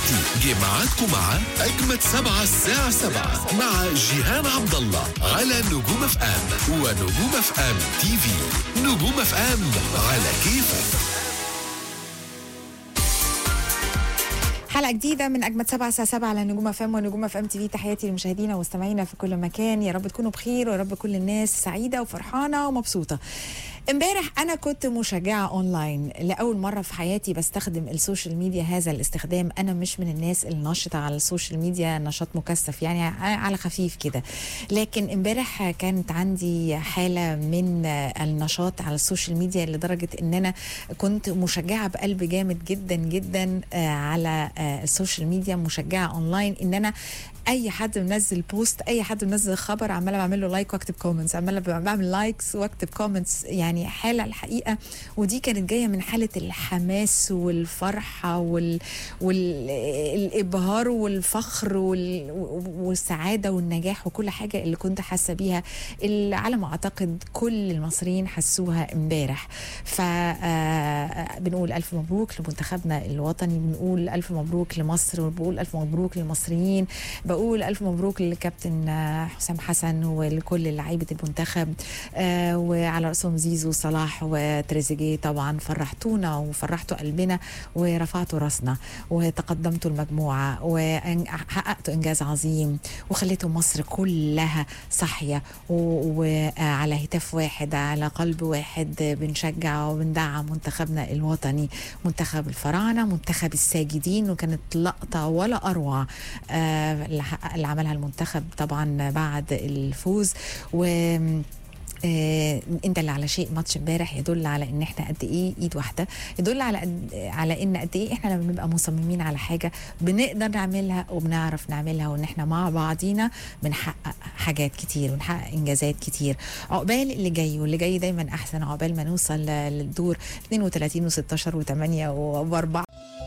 دلوقتي جه ميعادكم مع أجمد سبعة الساعة سبعة مع جيهان عبد الله على نجوم اف ام ونجوم اف ام تي في نجوم اف ام على كيفك حلقة جديدة من أجمد سبعة الساعة سبعة على نجوم اف ام ونجوم اف ام تي في تحياتي لمشاهدينا ومستمعينا في كل مكان يا رب تكونوا بخير ويا رب كل الناس سعيدة وفرحانة ومبسوطة امبارح انا كنت مشجعه اونلاين لاول مره في حياتي بستخدم السوشيال ميديا هذا الاستخدام انا مش من الناس النشطه على السوشيال ميديا نشاط مكثف يعني على خفيف كده لكن امبارح كانت عندي حاله من النشاط على السوشيال ميديا لدرجه ان انا كنت مشجعه بقلب جامد جدا جدا على السوشيال ميديا مشجعه اونلاين ان انا اي حد منزل بوست اي حد منزل خبر عماله بعمل له لايك واكتب كومنتس عماله بعمل لايكس واكتب كومنتس يعني حاله الحقيقه ودي كانت جايه من حاله الحماس والفرحه وال والابهار والفخر وال... والسعاده والنجاح وكل حاجه اللي كنت حاسه بيها اللي على ما اعتقد كل المصريين حسوها امبارح ف بنقول الف مبروك لمنتخبنا الوطني بنقول الف مبروك لمصر وبقول الف مبروك للمصريين بقول الف مبروك للكابتن حسام حسن ولكل لعيبه المنتخب آه وعلى راسهم زيزو صلاح وتريزيجيه طبعا فرحتونا وفرحتوا قلبنا ورفعتوا راسنا وتقدمتوا المجموعه وحققتوا انجاز عظيم وخليتوا مصر كلها صاحيه وعلى هتاف واحد على قلب واحد بنشجع وبندعم منتخبنا الوطني منتخب الفراعنه منتخب الساجدين وكانت لقطه ولا اروع آه اللي عملها المنتخب طبعا بعد الفوز و آه انت اللي على شيء ماتش امبارح يدل على ان احنا قد ايه ايد واحده يدل على قد على ان قد ايه احنا لما بنبقى مصممين على حاجه بنقدر نعملها وبنعرف نعملها وان احنا مع بعضينا بنحقق حاجات كتير ونحقق انجازات كتير عقبال اللي جاي واللي جاي دايما احسن عقبال ما نوصل للدور 32 و16 و8 و4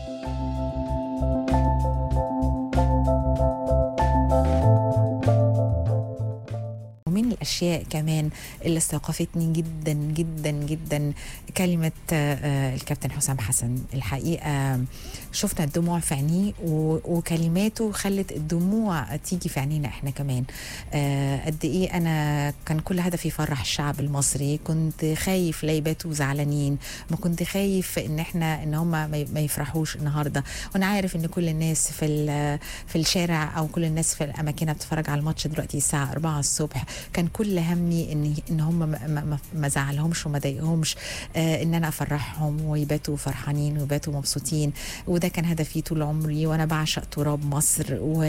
ومن الاشياء كمان اللي استوقفتني جدا جدا جدا كلمه الكابتن حسام حسن الحقيقه شفنا الدموع في عينيه وكلماته خلت الدموع تيجي في عينينا احنا كمان قد ايه انا كان كل هدفي يفرح الشعب المصري كنت خايف لا يباتوا زعلانين ما كنت خايف ان احنا ان هم ما يفرحوش النهارده وانا عارف ان كل الناس في في الشارع او كل الناس في الاماكن بتتفرج على الماتش دلوقتي الساعه 4 الصبح كان كل همي ان ان هم ما, ما زعلهمش وما ضايقهمش آه ان انا افرحهم ويباتوا فرحانين ويباتوا مبسوطين وده كان هدفي طول عمري وانا بعشق تراب مصر و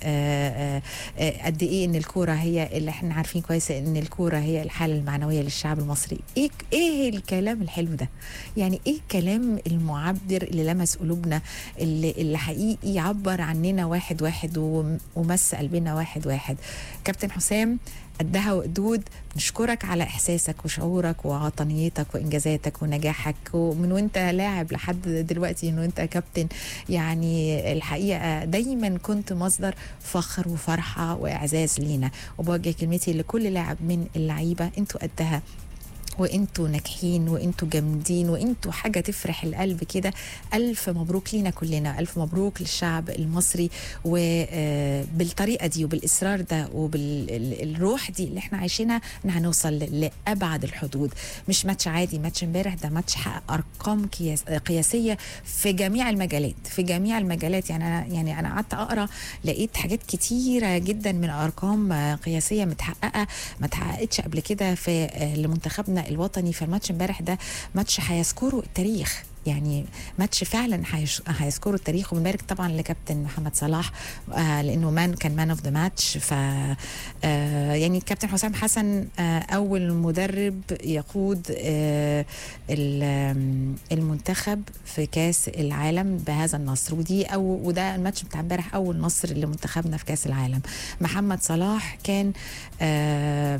قد ايه ان الكوره هي اللي احنا عارفين كويس ان الكوره هي الحاله المعنويه للشعب المصري ايه ايه الكلام الحلو ده يعني ايه الكلام المعبر اللي لمس قلوبنا اللي, اللي حقيقي يعبر عننا واحد واحد ومس قلبنا واحد واحد كابتن حسام قدها وقدود نشكرك على احساسك وشعورك ووطنيتك وانجازاتك ونجاحك ومن وانت لاعب لحد دلوقتي انه انت كابتن يعني الحقيقه دايما كنت مصدر فخر وفرحه واعزاز لينا وبوجه كلمتي لكل لاعب من اللعيبه انتوا قدها وانتوا ناجحين وانتوا جامدين وانتوا حاجه تفرح القلب كده الف مبروك لينا كلنا الف مبروك للشعب المصري وبالطريقه دي وبالاصرار ده وبالروح دي اللي احنا عايشينها ان هنوصل لابعد الحدود مش ماتش عادي ماتش امبارح ده ماتش حقق ارقام قياسيه في جميع المجالات في جميع المجالات يعني انا يعني انا قعدت اقرا لقيت حاجات كتيره جدا من ارقام قياسيه متحققه ما اتحققتش قبل كده في لمنتخبنا الوطني في الماتش امبارح ده ماتش هيذكره التاريخ يعني ماتش فعلا هيذكروا التاريخ وبنبارك طبعا لكابتن محمد صلاح آه لانه مان كان مان اوف ذا ماتش ف آه يعني الكابتن حسام حسن آه اول مدرب يقود آه المنتخب في كاس العالم بهذا النصر ودي او وده الماتش بتاع امبارح اول نصر لمنتخبنا في كاس العالم محمد صلاح كان آه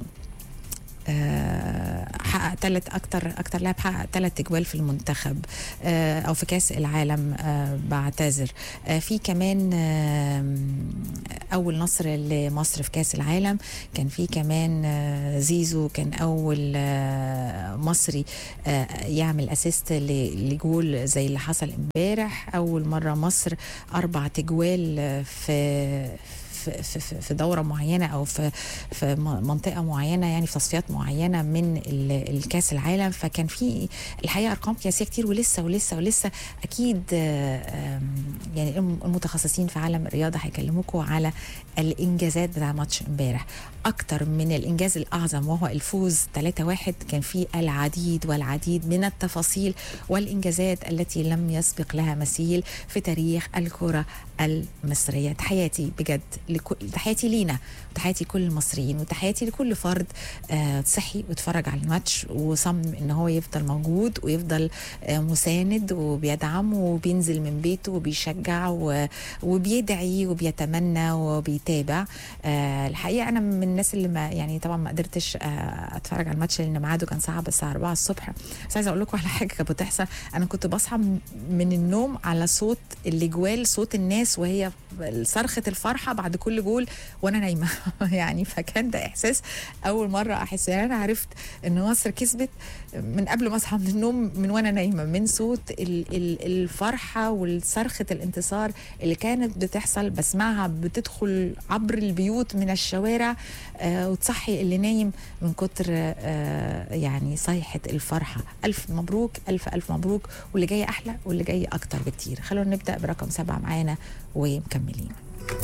حقق ثلاث اكتر اكتر لاعب حقق ثلاث اجوال في المنتخب او في كاس العالم بعتذر في كمان اول نصر لمصر في كاس العالم كان في كمان آه، زيزو كان اول آه، مصري آه، يعمل اسيست لجول زي اللي حصل امبارح اول مره مصر اربع تجوال آه، في في في في دوره معينه او في في م- منطقه معينه يعني في تصفيات معينه من ال- الكاس العالم فكان في الحقيقه ارقام قياسيه كتير ولسه ولسه ولسه اكيد آه، آم، يعني الم- المتخصصين في عالم الرياضه هيكلموكم على الانجازات بتاع ماتش امبارح اكتر من الانجاز الاعظم وهو الفوز 3-1 كان في العديد والعديد من التفاصيل والانجازات التي لم يسبق لها مثيل في تاريخ الكره المصريه تحياتي بجد لكل تحياتي لينا وتحياتي كل المصريين وتحياتي لكل فرد آه، صحي واتفرج على الماتش وصمم ان هو يفضل موجود ويفضل آه، مساند وبيدعم وبينزل من بيته وبيشجع و- وبيدعي وبيتمنى وبيتابع آه، الحقيقه انا من الناس اللي ما يعني طبعا ما قدرتش آه، اتفرج على الماتش لان ميعاده كان صعب الساعه 4 الصبح بس عايزه اقول لكم على حاجه كانت بتحصل انا كنت بصحى م- من النوم على صوت الاجوال صوت الناس وهي صرخه الفرحه بعد كل جول وانا نايمه يعني فكان ده احساس اول مره احس يعني انا عرفت ان مصر كسبت من قبل ما اصحى من النوم من وانا نايمه من صوت ال- ال- الفرحه والصرخه الانتصار اللي كانت بتحصل بسمعها بتدخل عبر البيوت من الشوارع آه وتصحي اللي نايم من كتر آه يعني صيحه الفرحه الف مبروك الف الف مبروك واللي جاي احلى واللي جاي اكتر بكتير خلونا نبدا برقم سبعه معانا ومكملين